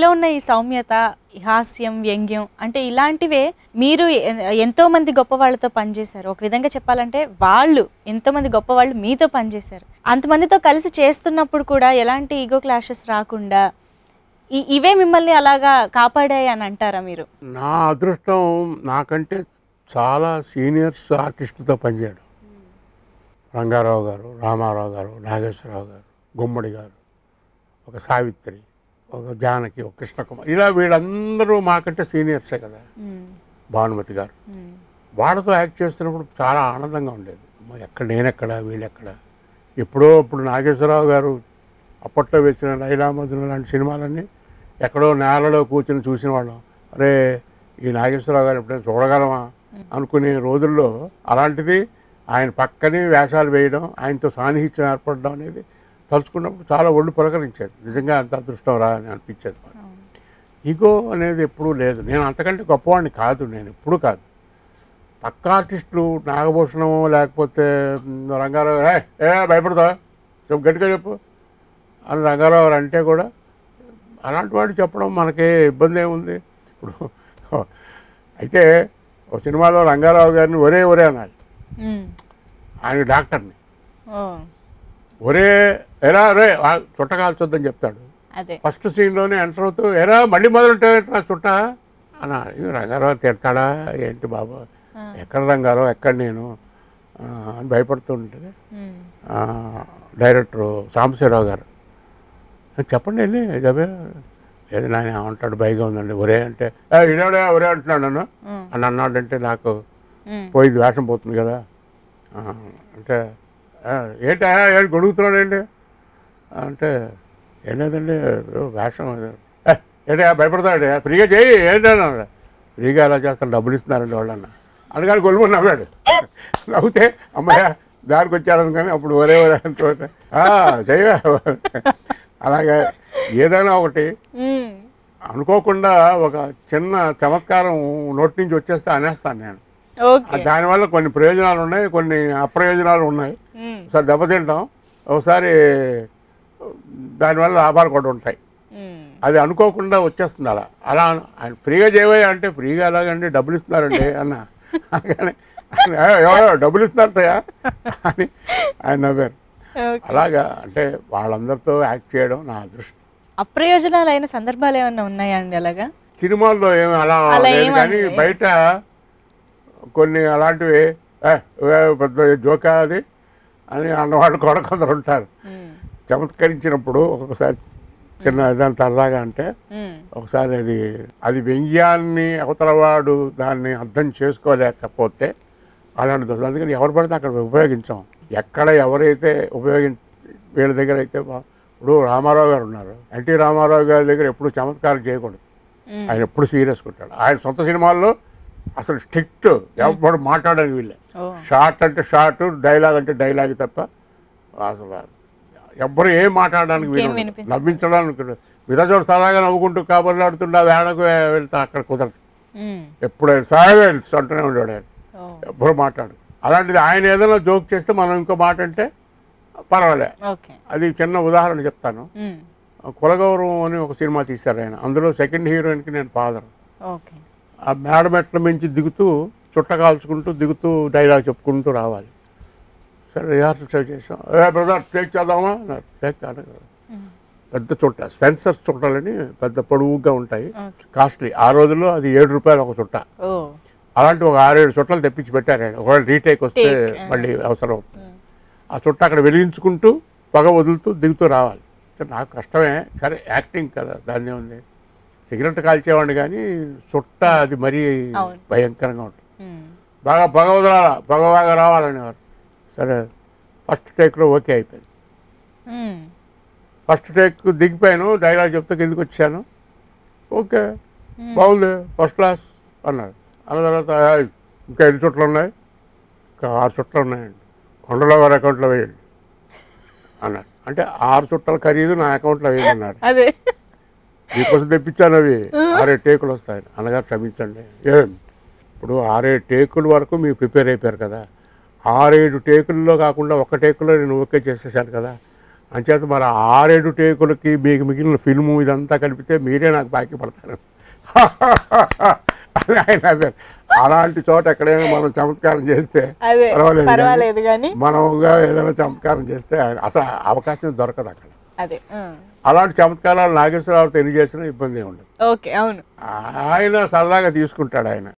ఉన్న ఈ సౌమ్యత ఈ హాస్యం వ్యంగ్యం అంటే ఇలాంటివే మీరు ఎ- ఎంతో మంది గొప్ప వాళ్ళతో పనిచేశారు ఒక విధంగా చెప్పాలంటే వాళ్ళు ఎంతో మంది గొప్ప వాళ్ళు మీతో పనిచేశారు అంతమందితో కలిసి చేస్తున్నప్పుడు కూడా ఎలాంటి ఈగో క్లాషెస్ రాకుండా ఈ ఇవే మిమ్మల్ని అలాగా కాపాడాయి అని అంటారా మీరు నా అదృష్టం నాకంటే చాలా సీనియర్స్ ఆర్టిస్టులతో పనిచేయడం రంగారావు గారు రామారావు గారు నాగేశ్వరరావు గారు గుమ్మడి గారు ఒక సావిత్రి ఒక జానకి ఒక కృష్ణకుమార్ ఇలా వీళ్ళందరూ మాకంటే సీనియర్సే కదా మ్మ్. భానుమతి గారు మ్మ్. వాళ్ళతో యాక్ట్ చేస్తున్నప్పుడు చాలా ఆనందంగా ఉండేది అమ్మో, ఎక్కడ నేనెక్కడ వీళ్ళెక్కడ ఎప్పుడో ఇప్పుడు నాగేశ్వరరావు గారు అప్పట్లో వేసిన లైలా మధున లాంటి సినిమాలన్నీ ఎక్కడో నేలలో కూర్చొని చూసిన వాళ్ళం అరే ఈ నాగేశ్వరరావు గారు ఎప్పుడైనా చూడగలమా అనుకునే రోజుల్లో అలాంటిది ఆయన పక్కనే వేషాలు వేయడం ఆయనతో సాన్నిహిత్యం ఏర్పడడం అనేది తలుచుకున్నప్పుడు చాలా ఒళ్ళు పులకరించేది నిజంగా అంత అదృష్టం రా అని అనిపించేది మాకు. ఈగో అనేది ఎప్పుడూ లేదు నేను అంతకంటే గొప్పవాడిని కాదు నేను ఎప్పుడూ కాదు పక్క ఆర్టిస్టులు నాగభూషణం లేకపోతే మ్, రంగారావు గారు, "ఏయ్, ఏ భయపడతా చెప్పు గట్టిగా చెప్పు అని రంగారావు గారు అంటే కూడా అలాంటి వాడు చెప్పడం మనకి ఇబ్బంది ఏముంది ఇప్పుడు అయితే ఒక సినిమాలో రంగారావు గారిని ఒరే ఒరే అనాలి మ్మ్. ఆయన డాక్టర్ని ఓ ఒరే ఎరా రే ఆ చుట్ట కాల్చొద్దని చెప్తాడు అదే ఫస్ట్ సీన్లోనే ఎంటర్ అవుతూ ఎరా మళ్ళీ మొదలుంటే చుట్ట అన్న ఇది రంగారావు తిడతాడా ఏంటి బాబు ఎక్కడ రంగారావు ఎక్కడ నేను ఆ, అని భయపడుతూ ఉంటే మ్మ్. ఆ, డైరెక్టరు సాంబశివరావు గారు చెప్పండి వెళ్ళి జబే లేదు నాయన ఏమంటాడు భయంగా ఉందండి ఒరే అంటే "ఏ, ఈడేవాడే ఒరే అంటున్నాడు నన్ను మ్మ్. అని అన్నాడంటే నాకు మ్మ్. పోయింది వేషం పోతుంది కదా ఆ, అంటే "ఆ, ఏంటి ఆ, ఏంటి గొడుగుతున్నాడండి అంటే ఏం లేదండి ఏదో వేషం ఏదో." "ఏ, ఏంటి ఆ, భయపడతాడు ఫ్రీగా చేయి ఏంటి అన్నాడు ఫ్రీగా ఎలా చేస్తాను డబ్బులు ఇస్తున్నారండి వాళ్ళన్న అందుకని గొలుమని నవ్వాడు నవ్వుతే అమ్మాయ దారికి వచ్చాడు కానీ అప్పుడు ఒరే ఒరే అంటూ "ఆ, చెయ్య అలాగే ఏదైనా ఒకటి మ్మ్. అనుకోకుండా ఒక చిన్న చమత్కారం నోటి నుంచి వచ్చేస్తే అనేస్తాను నేను ఓకే దానివల్ల కొన్ని ప్రయోజనాలు ఉన్నాయి కొన్ని అప్రయోజనాలు ఉన్నాయి మ్మ్. ఒకసారి దెబ్బతింటాం ఒకసారి దానివల్ల లాభాలు కూడా ఉంటాయి మ్మ్. అది అనుకోకుండా వచ్చేస్తుంది అలా అలా ఆయన ఫ్రీగా చేయవే అంటే ఫ్రీగా ఎలాగండి డబ్బులు ఇస్తున్నారండి అన్న కానీ ఆయన, "ఏ, ఎవరో డబ్బులు ఇస్తున్నారటయా అని ఆయన నవ్వారు ఓకే. అలాగా అంటే వాళ్ళందరితో యాక్ట్ చేయడం నా అదృష్టం అప్రయోజనాలైన సందర్భాలు ఏమైనా ఉన్నాయా అండి అలాగా సినిమాల్లో ఏమి అలా అలా లేదు ఏమీ కానీ అనలేదు. బయట కొన్ని అలాంటివి "ఏ, ఏ, పెద్ద జోకా అది అని అన్నవాళ్ళు కూడా కొందరు ఉంటారు మ్మ్. చమత్కరించినప్పుడు ఒక్కొక్కసారి చిన్న ఏదైనా సరదాగా అంటే మ్మ్. ఒకసారి అది అది వ్యంగ్యాన్ని అవతలవాడు దాన్ని అర్థం చేసుకోలేకపోతే అలాంటి దోషం అందుకని ఎవరు పడితే అక్కడ ఉపయోగించాం ఎక్కడ ఎవరైతే ఉపయోగి వీళ్ళ దగ్గర అయితే బా- ఇప్పుడు రామారావు గారు ఉన్నారు ఎన్టీ రామారావు గారి దగ్గర ఎప్పుడు చమత్కారం చేయకూడదు మ్మ్. ఆయన ఎప్పుడు సీరియస్గా ఉంటాడు ఆయన సొంత సినిమాల్లో అసలు స్ట్రిక్ట్ ఎవరు మాట్లాడని వీళ్ళే ఓ. షార్ట్ అంటే షార్ట్ డైలాగ్ అంటే డైలాగ్ తప్ప అసలు ఎవ్వరు ఏం మాట్లాడడానికి వీలు ఇంకేం ఉండదు. వినిపించదు. నవ్వించడానికి విధచోడు సరదాగా నవ్వుకుంటూ కాబర్లాడుతుండా వేడకు వెళ్తా అక్కడ కుదరదు మ్మ్. ఎప్పుడైనా సైలెన్స్ అంటూనే ఉండేవాడు ఆయన ఓ. ఎవ్వరు మాట్లాడు అలాంటిది ఆయన ఏదైనా జోక్ చేస్తే మనం ఇంకో మాట అంటే పర్వాలే ఓకే అది చిన్న ఉదాహరణ చెప్తాను మ్మ్. కులగౌరవం అని ఒక సినిమా తీశారు ఆయన అందులో సెకండ్ హీరోయిన్కి నేను ఫాదర్ ఓకే ఆ మేడ మెట్ల మించి దిగుతూ చుట్ట కాల్చుకుంటూ దిగుతూ డైలాగ్ చెప్పుకుంటూ రావాలి సరే రిహార్సల్స్ అవి చేసాం ఏ బ్రదర్ టేక్ చేద్దామా అన్నారు. టేక్ కాదు పెద్ద చుట్ట స్పెన్సర్ చుట్టాలని పెద్ద పొడవుగా ఉంటాయి ఓకే కాస్ట్లీ ఆ రోజుల్లో అది ఏడు రూపాయలు ఒక చుట్ట ఓ అలాంటి ఒక ఆరేడు చుట్టలు తెప్పించి పెట్టారు ఆయన ఒకవేళ రీటేక్ వస్తే Take, మళ్ళీ అవసరం అవుతుంది ఆ చుట్ట అక్కడ వెలిగించుకుంటూ పొగ వదులుతూ దిగుతూ రావాలి అంటే నాకు కష్టమే సరే యాక్టింగ్ కదా దాన్ని ఉంది సిగరెట్ కాల్చేవాడిని కానీ చుట్ట అది మరీ అవును. భయంకరంగా ఉంటుంది మ్మ్. బాగా పొగ వదలాలా పొగ బాగా రావాలనేవారు సరే ఫస్ట్ టేక్లో ఓకే అయిపోయింది మ్మ్. ఫస్ట్ టేక్ దిగిపోయాను డైలాగ్ చెప్తే కిందికి వచ్చాను ఓకే బాగుంది ఫస్ట్ క్లాస్ అన్నాడు అన్న తర్వాత "ఏయ్, ఇంకా ఎన్ని చుట్లు ఉన్నాయి ఇంకా ఆరు చుట్లు ఉన్నాయండి కొండలో వారి అకౌంట్లో వేయండి అన్నాడు అంటే ఆరు చుట్టల ఖరీదు నా అకౌంట్లో వేయండి అన్నాడు అదే మీకోసం తెప్పించాను అవి ఆరేడు టేకులు వస్తాయి అన్నగారు క్షమించండి ఏం ఇప్పుడు ఆరేడు టేకుల వరకు మీరు ప్రిపేర్ అయిపోయారు కదా ఆరేడు టేకుల్లో కాకుండా ఒక్క టేకులో నేను ఓకే చేసేసాను కదా అంచేత మరి ఆరేడు టేకులకి మీకు మిగిలిన ఫిల్ము ఇదంతా కలిపితే మీరే నాకు బాకీ పడతారు అని ఆయన అన్నారు. అలాంటి చోట ఎక్కడైనా మనం చమత్కారం చేస్తే అదే పర్వాలేదు కానీ పర్వాలేదు కానీ మనముగా ఏదైనా చమత్కారం చేస్తే ఆయన- అసలు అవకాశం దొరకదు అక్కడ అదే ఆ. అలాంటి చమత్కారాలు నాగేశ్వరరావుతో ఎన్ని చేసినా ఇబ్బంది ఏమి ఉండదు ఓకే అవును ఆయన సరదాగా తీసుకుంటాడు ఆయన